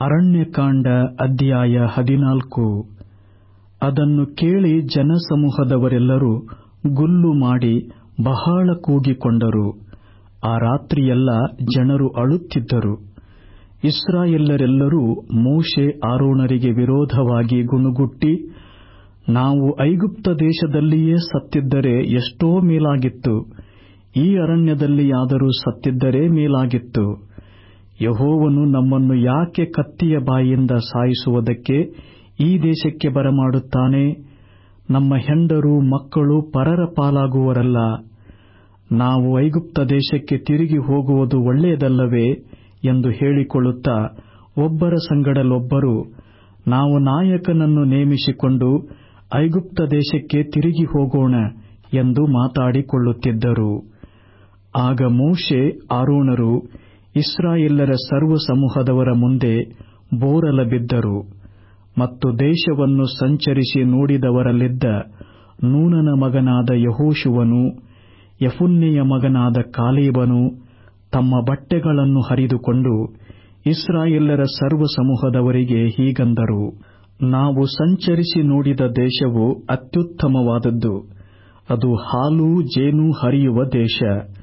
ಅರಣ್ಯಕಾಂಡ ಅಧ್ಯಾಯ ಹದಿನಾಲ್ಕು ಅದನ್ನು ಕೇಳಿ ಜನಸಮೂಹದವರೆಲ್ಲರೂ ಗುಲ್ಲು ಮಾಡಿ ಬಹಳ ಕೂಗಿಕೊಂಡರು ಆ ರಾತ್ರಿಯೆಲ್ಲ ಜನರು ಅಳುತ್ತಿದ್ದರು ಇಸ್ರಾಯೇಲ್ಯರೆಲ್ಲರೂ ಮೋಶೆ ಆರೋನರಿಗೆ ವಿರೋಧವಾಗಿ ಗುಣುಗುಟ್ಟಿ ನಾವು ಐಗುಪ್ತ ದೇಶದಲ್ಲಿಯೇ ಸತ್ತಿದ್ದರೆ ಎಷ್ಟೋ ಮೇಲಾಗಿತ್ತು ಈ ಅರಣ್ಯದಲ್ಲಿಯಾದರೂ ಸತ್ತಿದ್ದರೆ ಮೇಲಾಗಿತ್ತು ಯೆಹೋವನು ನಮ್ಮನ್ನು ಯಾಕೆ ಕತ್ತಿಯ ಬಾಯಿಯಿಂದ ಸಾಯಿಸುವುದಕ್ಕೆ ಈ ದೇಶಕ್ಕೆ ಬರಮಾಡುತ್ತಾನೆ ನಮ್ಮ ಹೆಂಡರು ಮಕ್ಕಳು ಪರರ ಪಾಲಾಗುವರಲ್ಲ ನಾವು ಐಗುಪ್ತ ದೇಶಕ್ಕೆ ತಿರುಗಿ ಹೋಗುವುದು ಒಳ್ಳೆಯದಲ್ಲವೇ ಎಂದು ಹೇಳಿಕೊಳ್ಳುತ್ತಾ ಒಬ್ಬರ ಸಂಗಡಲೊಬ್ಬರು ನಾವು ನಾಯಕನನ್ನು ನೇಮಿಸಿಕೊಂಡು ಐಗುಪ್ತ ದೇಶಕ್ಕೆ ತಿರುಗಿ ಹೋಗೋಣ ಎಂದು ಮಾತಾಡಿಕೊಳ್ಳುತ್ತಿದ್ದರು ಆಗ ಮೋಶೆ ಆರೋನರು ಇಸ್ರಾಯೇಲ್ಯರ ಸರ್ವ ಸಮೂಹದವರ ಮುಂದೆ ಬೋರಲ ಬಿದ್ದರು ಮತ್ತು ದೇಶವನ್ನು ಸಂಚರಿಸಿ ನೋಡಿದವರಲ್ಲಿದ್ದ ನೂನನ ಮಗನಾದ ಯಹೋಶುವನು ಯಫುನ್ನೆಯ ಮಗನಾದ ಕಾಲೇಬನು ತಮ್ಮ ಬಟ್ಟೆಗಳನ್ನು ಹರಿದುಕೊಂಡು ಇಸ್ರಾಯೇಲ್ಯರ ಸರ್ವ ಸಮೂಹದವರಿಗೆ ಹೀಗಂದರು ನಾವು ಸಂಚರಿಸಿ ನೋಡಿದ ದೇಶವು ಅತ್ಯುತ್ತಮವಾದದ್ದು ಅದು ಹಾಲೂ ಜೇನೂ ಹರಿಯುವ ದೇಶ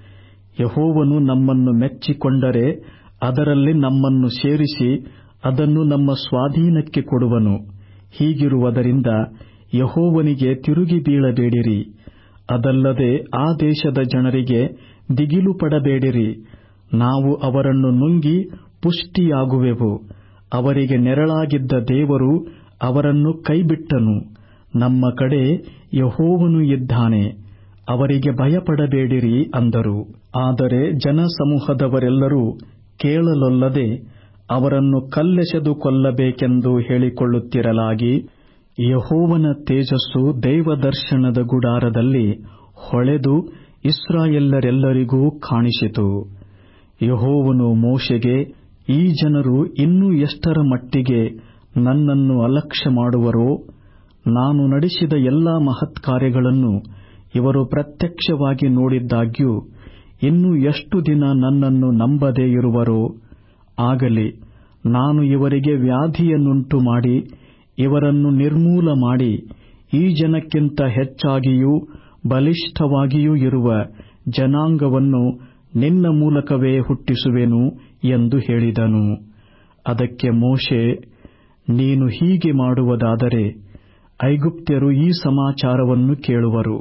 ಯಹೋವನು ನಮ್ಮನ್ನು ಮೆಚ್ಚಿಕೊಂಡರೆ ಅದರಲ್ಲಿ ನಮ್ಮನ್ನು ಸೇರಿಸಿ ಅದನ್ನು ನಮ್ಮ ಸ್ವಾಧೀನಕ್ಕೆ ಕೊಡುವನು ಹೀಗಿರುವುದರಿಂದ ಯಹೋವನಿಗೆ ತಿರುಗಿ ಬೀಳಬೇಡಿರಿ ಅದಲ್ಲದೆ ಆ ದೇಶದ ಜನರಿಗೆ ದಿಗಿಲು ಪಡಬೇಡಿರಿ ನಾವು ಅವರನ್ನು ನುಂಗಿ ಪುಷ್ಟಿಯಾಗುವೆವು ಅವರಿಗೆ ನೆರಳಾಗಿದ್ದ ದೇವರು ಅವರನ್ನು ಕೈಬಿಟ್ಟನು ನಮ್ಮ ಕಡೆ ಯಹೋವನು ಇದ್ದಾನೆ ಅವರಿಗೆ ಭಯಪಡಬೇಡಿರಿ ಅಂದರು ಆದರೆ ಜನಸಮೂಹದವರೆಲ್ಲರೂ ಕೇಳಲೊಲ್ಲದೆ ಅವರನ್ನು ಕಲ್ಲೆಸೆದು ಕೊಲ್ಲಬೇಕೆಂದು ಹೇಳಿಕೊಳ್ಳುತ್ತಿರಲಾಗಿ ಯಹೋವನ ತೇಜಸ್ಸು ದೇವದರ್ಶನದ ಗುಡಾರದಲ್ಲಿ ಹೊಳೆದು ಇಸ್ರಾಯೇಲ್ಯರೆಲ್ಲರಿಗೂ ಕಾಣಿಸಿತು ಯಹೋವನು ಮೋಶೆಗೆ ಈ ಜನರು ಇನ್ನೂ ಎಷ್ಟರ ಮಟ್ಟಿಗೆ ನನ್ನನ್ನು ಅಲಕ್ಷ್ಯ ಮಾಡುವರೋ ನಾನು ನಡೆಸಿದ ಎಲ್ಲಾ ಮಹತ್ಕಾರ್ಯಗಳನ್ನು ಇವರು ಪ್ರತ್ಯಕ್ಷವಾಗಿ ನೋಡಿದ್ದಾಗ್ಯೂ ಇನ್ನೂ ಎಷ್ಟು ದಿನ ನನ್ನನ್ನು ನಂಬದೇ ಇರುವರೋ ಆಗಲಿ ನಾನು ಇವರಿಗೆ ವ್ಯಾಧಿಯನ್ನುಂಟು ಮಾಡಿ ಇವರನ್ನು ನಿರ್ಮೂಲ ಮಾಡಿ ಈ ಜನಕ್ಕಿಂತ ಹೆಚ್ಚಾಗಿಯೂ ಬಲಿಷ್ಠವಾಗಿಯೂ ಇರುವ ಜನಾಂಗವನ್ನು ನಿನ್ನ ಮೂಲಕವೇ ಹುಟ್ಟಿಸುವೆನು ಎಂದು ಹೇಳಿದನು ಅದಕ್ಕೆ ಮೋಶೆ ನೀನು ಹೀಗೆ ಮಾಡುವುದಾದರೆ ಐಗುಪ್ತ್ಯರು ಈ ಸಮಾಚಾರವನ್ನು ಕೇಳುವರು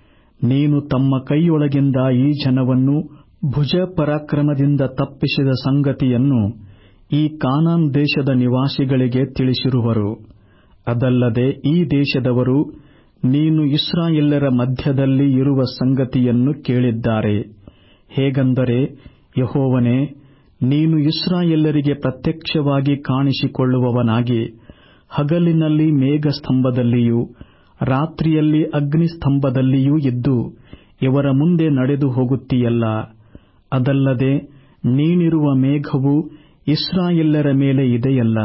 ನೀನು ತಮ್ಮ ಕೈಯೊಳಗಿಂದ ಈ ಜನವನ್ನು ಭುಜ ಪರಾಕ್ರಮದಿಂದ ತಪ್ಪಿಸಿದ ಸಂಗತಿಯನ್ನು ಈ ಕಾನಾನ್ ದೇಶದ ನಿವಾಸಿಗಳಿಗೆ ತಿಳಿಸಿರುವರು ಅದಲ್ಲದೆ ಈ ದೇಶದವರು ನೀನು ಇಸ್ರಾಯೇಲ್ಯರ ಮಧ್ಯದಲ್ಲಿ ಇರುವ ಸಂಗತಿಯನ್ನು ಕೇಳಿದ್ದಾರೆ ಹೇಗೆಂದರೆ ಯಹೋವನೇ ನೀನು ಇಸ್ರಾಯೇಲ್ಯರಿಗೆ ಪ್ರತ್ಯಕ್ಷವಾಗಿ ಕಾಣಿಸಿಕೊಳ್ಳುವವನಾಗಿ ಹಗಲಿನಲ್ಲಿ ಮೇಘಸ್ತಂಭದಲ್ಲಿಯೂ ರಾತ್ರಿಯಲ್ಲಿ ಅಗ್ನಿಸ್ತಂಭದಲ್ಲಿಯೂ ಇದ್ದು ಇವರ ಮುಂದೆ ನಡೆದು ಹೋಗುತ್ತೀಯಲ್ಲ ಅದಲ್ಲದೆ ನೀನಿರುವ ಮೇಘವು ಇಸ್ರಾಯೇಲ್ಯರ ಮೇಲೆ ಇದೆಯಲ್ಲ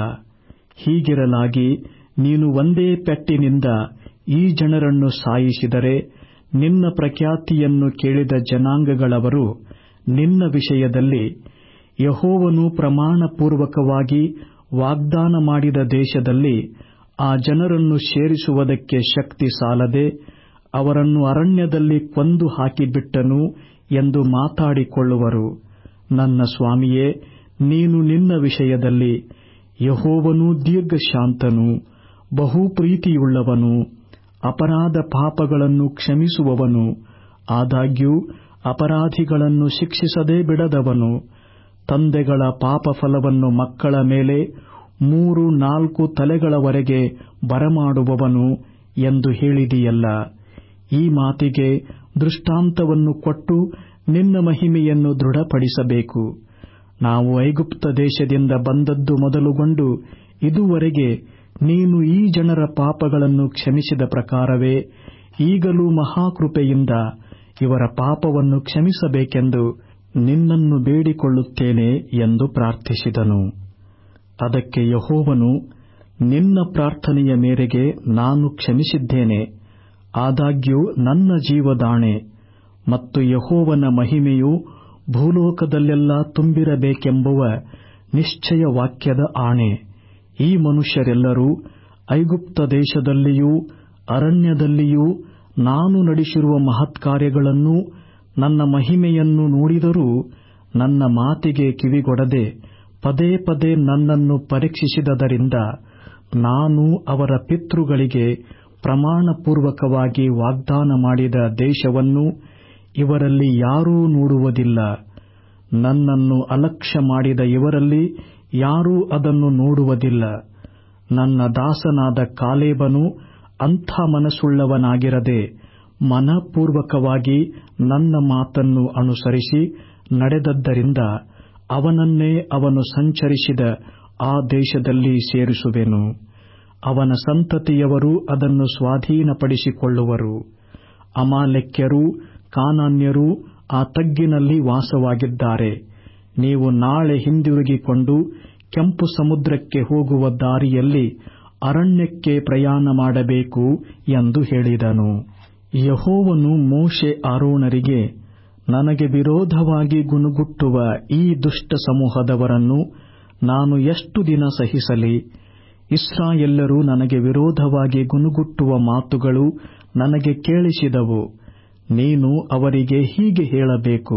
ಹೀಗಿರಲಾಗಿ ನೀನು ಒಂದೇ ಪೆಟ್ಟಿನಿಂದ ಈ ಜನರನ್ನು ಸಾಯಿಸಿದರೆ ನಿನ್ನ ಪ್ರಖ್ಯಾತಿಯನ್ನು ಕೇಳಿದ ಜನಾಂಗಗಳವರು ನಿನ್ನ ವಿಷಯದಲ್ಲಿ ಯಹೋವನು ಪ್ರಮಾಣಪೂರ್ವಕವಾಗಿ ವಾಗ್ದಾನ ಮಾಡಿದ ದೇಶದಲ್ಲಿ ಆ ಜನರನ್ನು ಸೇರಿಸುವುದಕ್ಕೆ ಶಕ್ತಿ ಸಾಲದೆ ಅವರನ್ನು ಅರಣ್ಯದಲ್ಲಿ ಕೊಂದು ಹಾಕಿಬಿಟ್ಟನು ಎಂದು ಮಾತಾಡಿಕೊಳ್ಳುವರು ನನ್ನ ಸ್ವಾಮಿಯೇ ನೀನು ನಿನ್ನ ವಿಷಯದಲ್ಲಿ ಯಹೋವನು ದೀರ್ಘಶಾಂತನು ಬಹು ಪ್ರೀತಿಯುಳ್ಳವನು ಅಪರಾಧ ಪಾಪಗಳನ್ನು ಕ್ಷಮಿಸುವವನು ಆದಾಗ್ಯೂ ಅಪರಾಧಿಗಳನ್ನು ಶಿಕ್ಷಿಸದೇ ಬಿಡದವನು ತಂದೆಗಳ ಪಾಪಫಲವನ್ನು ಮಕ್ಕಳ ಮೇಲೆ ಮೂರು ನಾಲ್ಕು ತಲೆಗಳವರೆಗೆ ಬರಮಾಡುವವನು ಎಂದು ಹೇಳಿದೆಯಲ್ಲ ಈ ಮಾತಿಗೆ ದೃಷ್ಟಾಂತವನ್ನು ಕೊಟ್ಟು ನಿನ್ನ ಮಹಿಮೆಯನ್ನು ದೃಢಪಡಿಸಬೇಕು ನಾವು ಐಗುಪ್ತ ದೇಶದಿಂದ ಬಂದದ್ದು ಮೊದಲುಗೊಂಡು ಇದುವರೆಗೆ ನೀನು ಈ ಜನರ ಪಾಪಗಳನ್ನು ಕ್ಷಮಿಸಿದ ಪ್ರಕಾರವೇ ಈಗಲೂ ಮಹಾಕೃಪೆಯಿಂದ ಇವರ ಪಾಪವನ್ನು ಕ್ಷಮಿಸಬೇಕೆಂದು ನಿನ್ನನ್ನು ಬೇಡಿಕೊಳ್ಳುತ್ತೇನೆ ಎಂದು ಪ್ರಾರ್ಥಿಸಿದನು ಅದಕ್ಕೆ ಯಹೋವನು ನಿನ್ನ ಪ್ರಾರ್ಥನೆಯ ಮೇರೆಗೆ ನಾನು ಕ್ಷಮಿಸಿದ್ದೇನೆ ಆದಾಗ್ಯೂ ನನ್ನ ಜೀವದಾಣೆ ಮತ್ತು ಯಹೋವನ ಮಹಿಮೆಯು ಭೂಲೋಕದಲ್ಲೆಲ್ಲ ತುಂಬಿರಬೇಕೆಂಬುವ ನಿಶ್ಚಯ ವಾಕ್ಯದ ಆಣೆ ಈ ಮನುಷ್ಯರೆಲ್ಲರೂ ಐಗುಪ್ತ ದೇಶದಲ್ಲಿಯೂ ಅರಣ್ಯದಲ್ಲಿಯೂ ನಾನು ನಡೆಸಿರುವ ಮಹತ್ಕಾರ್ಯಗಳನ್ನೂ ನನ್ನ ಮಹಿಮೆಯನ್ನು ನೋಡಿದರೂ ನನ್ನ ಮಾತಿಗೆ ಕಿವಿಗೊಡದೆ ಪದೇ ಪದೇ ನನ್ನನ್ನು ಪರೀಕ್ಷಿಸಿದದರಿಂದ ನಾನು ಅವರ ಪಿತೃಗಳಿಗೆ ಪ್ರಮಾಣಪೂರ್ವಕವಾಗಿ ವಾಗ್ದಾನ ಮಾಡಿದ ದೇಶವನ್ನು ಇವರಲ್ಲಿ ಯಾರೂ ನೋಡುವುದಿಲ್ಲ ನನ್ನನ್ನು ಅಲಕ್ಷ್ಯ ಮಾಡಿದ ಇವರಲ್ಲಿ ಯಾರೂ ಅದನ್ನು ನೋಡುವುದಿಲ್ಲ ನನ್ನ ದಾಸನಾದ ಕಾಲೇಬನು ಅಂಥ ಮನಸ್ಸುಳ್ಳವನಾಗಿರದೆ ಮನಪೂರ್ವಕವಾಗಿ ನನ್ನ ಮಾತನ್ನು ಅನುಸರಿಸಿ ನಡೆದದ್ದರಿಂದ ಅವನನ್ನೇ ಅವನು ಸಂಚರಿಸಿದ ಆ ದೇಶದಲ್ಲಿ ಸೇರಿಸುವೆನು ಅವನ ಸಂತತಿಯವರು ಅದನ್ನು ಸ್ವಾಧೀನಪಡಿಸಿಕೊಳ್ಳುವರು ಅಮಾಲೆಕ್ಯರೂ ಕಾನಾನ್ಯರೂ ಆ ತಗ್ಗಿನಲ್ಲಿ ವಾಸವಾಗಿದ್ದಾರೆ ನೀವು ನಾಳೆ ಹಿಂದಿರುಗಿಕೊಂಡು ಕೆಂಪು ಸಮುದ್ರಕ್ಕೆ ಹೋಗುವ ದಾರಿಯಲ್ಲಿ ಅರಣ್ಯಕ್ಕೆ ಪ್ರಯಾಣ ಮಾಡಬೇಕು ಎಂದು ಹೇಳಿದನು ಯಹೋವನು ಮೋಶೆ ಆರೋಣರಿಗೆ ನನಗೆ ವಿರೋಧವಾಗಿ ಗುಣುಗುಟ್ಟುವ ಈ ದುಷ್ಟ ಸಮೂಹದವರನ್ನು ನಾನು ಎಷ್ಟು ದಿನ ಸಹಿಸಲಿ ಇಸ್ರಾಯೆಲ್ಲರೂ ನನಗೆ ವಿರೋಧವಾಗಿ ಗುಣುಗುಟ್ಟುವ ಮಾತುಗಳು ನನಗೆ ಕೇಳಿಸಿದವು ನೀನು ಅವರಿಗೆ ಹೀಗೆ ಹೇಳಬೇಕು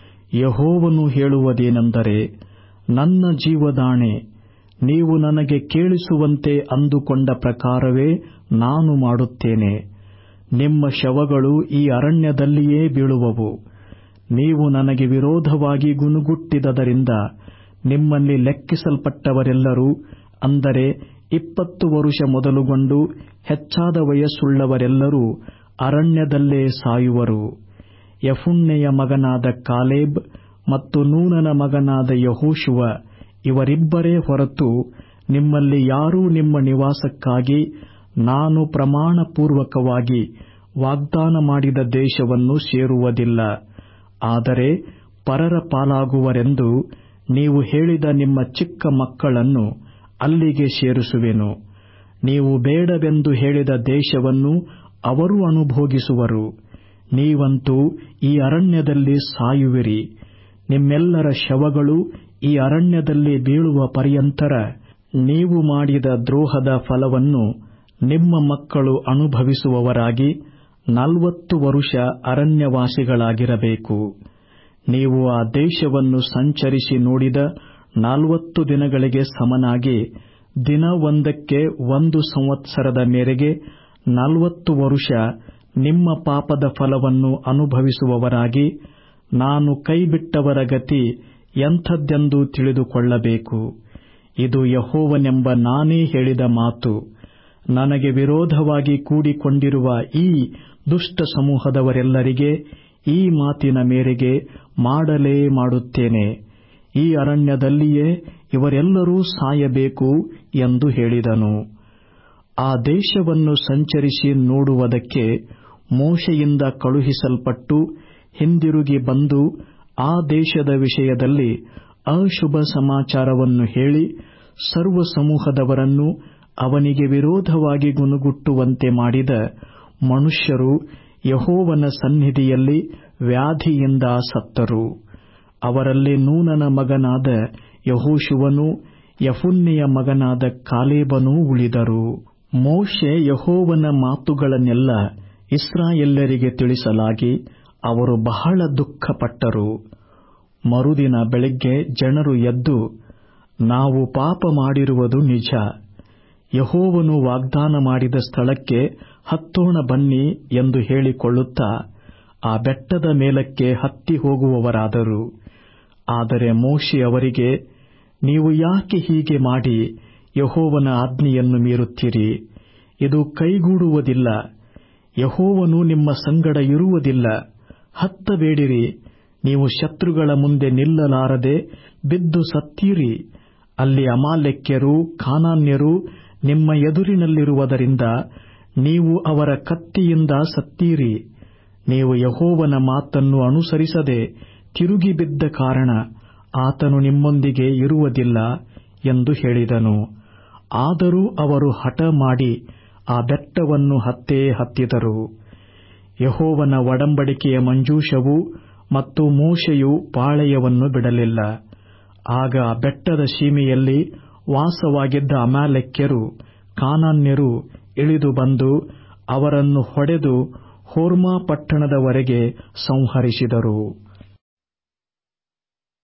ಯಹೋವನು ಹೇಳುವುದೇನೆಂದರೆ ನನ್ನ ಜೀವದಾಣೆ ನೀವು ನನಗೆ ಕೇಳಿಸುವಂತೆ ಅಂದುಕೊಂಡ ಪ್ರಕಾರವೇ ನಾನು ಮಾಡುತ್ತೇನೆ ನಿಮ್ಮ ಶವಗಳು ಈ ಅರಣ್ಯದಲ್ಲಿಯೇ ಬೀಳುವವು ನೀವು ನನಗೆ ವಿರೋಧವಾಗಿ ಗುಣುಗುಟ್ಟಿದದರಿಂದ ನಿಮ್ಮಲ್ಲಿ ಲೆಕ್ಕಿಸಲ್ಪಟ್ಟವರೆಲ್ಲರೂ ಅಂದರೆ ಇಪ್ಪತ್ತು ವರುಷ ಮೊದಲುಗೊಂಡು ಹೆಚ್ಚಾದ ವಯಸ್ಸುಳ್ಳವರೆಲ್ಲರೂ ಅರಣ್ಯದಲ್ಲೇ ಸಾಯುವರು ಯಫುಣ್ಣೆಯ ಮಗನಾದ ಕಾಲೇಬ್ ಮತ್ತು ನೂನನ ಮಗನಾದ ಯಹೋಶುವ ಇವರಿಬ್ಬರೇ ಹೊರತು ನಿಮ್ಮಲ್ಲಿ ಯಾರೂ ನಿಮ್ಮ ನಿವಾಸಕ್ಕಾಗಿ ನಾನು ಪ್ರಮಾಣಪೂರ್ವಕವಾಗಿ ವಾಗ್ದಾನ ಮಾಡಿದ ದೇಶವನ್ನು ಸೇರುವುದಿಲ್ಲ ಆದರೆ ಪರರ ಪಾಲಾಗುವರೆಂದು ನೀವು ಹೇಳಿದ ನಿಮ್ಮ ಚಿಕ್ಕ ಮಕ್ಕಳನ್ನು ಅಲ್ಲಿಗೆ ಸೇರಿಸುವೆನು ನೀವು ಬೇಡವೆಂದು ಹೇಳಿದ ದೇಶವನ್ನು ಅವರು ಅನುಭೋಗಿಸುವರು ನೀವಂತೂ ಈ ಅರಣ್ಯದಲ್ಲಿ ಸಾಯುವಿರಿ ನಿಮ್ಮೆಲ್ಲರ ಶವಗಳು ಈ ಅರಣ್ಯದಲ್ಲಿ ಬೀಳುವ ಪರ್ಯಂತರ ನೀವು ಮಾಡಿದ ದ್ರೋಹದ ಫಲವನ್ನು ನಿಮ್ಮ ಮಕ್ಕಳು ಅನುಭವಿಸುವವರಾಗಿ ನಲ್ವತ್ತು ವರುಷ ಅರಣ್ಯವಾಸಿಗಳಾಗಿರಬೇಕು ನೀವು ಆ ದೇಶವನ್ನು ಸಂಚರಿಸಿ ನೋಡಿದ ನಲ್ವತ್ತು ದಿನಗಳಿಗೆ ಸಮನಾಗಿ ದಿನ ಒಂದಕ್ಕೆ ಒಂದು ಸಂವತ್ಸರದ ಮೇರೆಗೆ ನಲ್ವತ್ತು ವರುಷ ನಿಮ್ಮ ಪಾಪದ ಫಲವನ್ನು ಅನುಭವಿಸುವವರಾಗಿ ನಾನು ಕೈಬಿಟ್ಟವರ ಗತಿ ಎಂಥದ್ದೆಂದು ತಿಳಿದುಕೊಳ್ಳಬೇಕು ಇದು ಯಹೋವನೆಂಬ ನಾನೇ ಹೇಳಿದ ಮಾತು ನನಗೆ ವಿರೋಧವಾಗಿ ಕೂಡಿಕೊಂಡಿರುವ ಈ ದುಷ್ಟ ಸಮೂಹದವರೆಲ್ಲರಿಗೆ ಈ ಮಾತಿನ ಮೇರೆಗೆ ಮಾಡಲೇ ಮಾಡುತ್ತೇನೆ ಈ ಅರಣ್ಯದಲ್ಲಿಯೇ ಇವರೆಲ್ಲರೂ ಸಾಯಬೇಕು ಎಂದು ಹೇಳಿದನು ಆ ದೇಶವನ್ನು ಸಂಚರಿಸಿ ನೋಡುವುದಕ್ಕೆ ಮೋಶೆಯಿಂದ ಕಳುಹಿಸಲ್ಪಟ್ಟು ಹಿಂದಿರುಗಿ ಬಂದು ಆ ದೇಶದ ವಿಷಯದಲ್ಲಿ ಅಶುಭ ಸಮಾಚಾರವನ್ನು ಹೇಳಿ ಸರ್ವ ಸಮೂಹದವರನ್ನು ಅವನಿಗೆ ವಿರೋಧವಾಗಿ ಗುಣುಗುಟ್ಟುವಂತೆ ಮಾಡಿದ ಮನುಷ್ಯರು ಯಹೋವನ ಸನ್ನಿಧಿಯಲ್ಲಿ ವ್ಯಾಧಿಯಿಂದ ಸತ್ತರು ಅವರಲ್ಲಿ ನೂನನ ಮಗನಾದ ಯಹೋಶುವನೂ ಯಫುನ್ನೆಯ ಮಗನಾದ ಕಾಲೇಬನೂ ಉಳಿದರು ಮೋಶೆ ಯಹೋವನ ಮಾತುಗಳನ್ನೆಲ್ಲ ಇಸ್ರಾಯೆಲ್ಲರಿಗೆ ತಿಳಿಸಲಾಗಿ ಅವರು ಬಹಳ ದುಃಖಪಟ್ಟರು ಮರುದಿನ ಬೆಳಿಗ್ಗೆ ಜನರು ಎದ್ದು ನಾವು ಪಾಪ ಮಾಡಿರುವುದು ನಿಜ ಯಹೋವನು ವಾಗ್ದಾನ ಮಾಡಿದ ಸ್ಥಳಕ್ಕೆ ಹತ್ತೋಣ ಬನ್ನಿ ಎಂದು ಹೇಳಿಕೊಳ್ಳುತ್ತಾ ಆ ಬೆಟ್ಟದ ಮೇಲಕ್ಕೆ ಹತ್ತಿ ಹೋಗುವವರಾದರು ಆದರೆ ಮೋಶೆ ಅವರಿಗೆ ನೀವು ಯಾಕೆ ಹೀಗೆ ಮಾಡಿ ಯಹೋವನ ಆಜ್ಞೆಯನ್ನು ಮೀರುತ್ತೀರಿ ಇದು ಕೈಗೂಡುವುದಿಲ್ಲ ಯಹೋವನು ನಿಮ್ಮ ಸಂಗಡ ಇರುವುದಿಲ್ಲ ಹತ್ತಬೇಡಿರಿ ನೀವು ಶತ್ರುಗಳ ಮುಂದೆ ನಿಲ್ಲಲಾರದೆ ಬಿದ್ದು ಸತ್ತೀರಿ ಅಲ್ಲಿ ಅಮಾಲೆಕ್ಯರು ಕಾನಾನ್ಯರು ನಿಮ್ಮ ಎದುರಿನಲ್ಲಿರುವುದರಿಂದ ನೀವು ಅವರ ಕತ್ತಿಯಿಂದ ಸತ್ತೀರಿ ನೀವು ಯಹೋವನ ಮಾತನ್ನು ಅನುಸರಿಸದೆ ತಿರುಗಿ ಬಿದ್ದ ಕಾರಣ ಆತನು ನಿಮ್ಮೊಂದಿಗೆ ಇರುವುದಿಲ್ಲ ಎಂದು ಹೇಳಿದನು ಆದರೂ ಅವರು ಹಠ ಮಾಡಿ ಆ ಬೆಟ್ಟವನ್ನು ಹತ್ತೇ ಹತ್ತಿದರು ಯಹೋವನ ಒಡಂಬಡಿಕೆಯ ಮಂಜೂಷವು ಮತ್ತು ಮೋಶೆಯು ಪಾಳೆಯವನ್ನು ಬಿಡಲಿಲ್ಲ ಆಗ ಬೆಟ್ಟದ ಸೀಮೆಯಲ್ಲಿ ವಾಸವಾಗಿದ್ದ ಅಮಾಲೆಕ್ಯರು ಕಾನಾನ್ಯರು ಇಳಿದು ಬಂದು ಅವರನ್ನು ಹೊಡೆದು ಹೋರ್ಮಾ ಪಟ್ಟಣದವರೆಗೆ ಸಂಹರಿಸಿದರು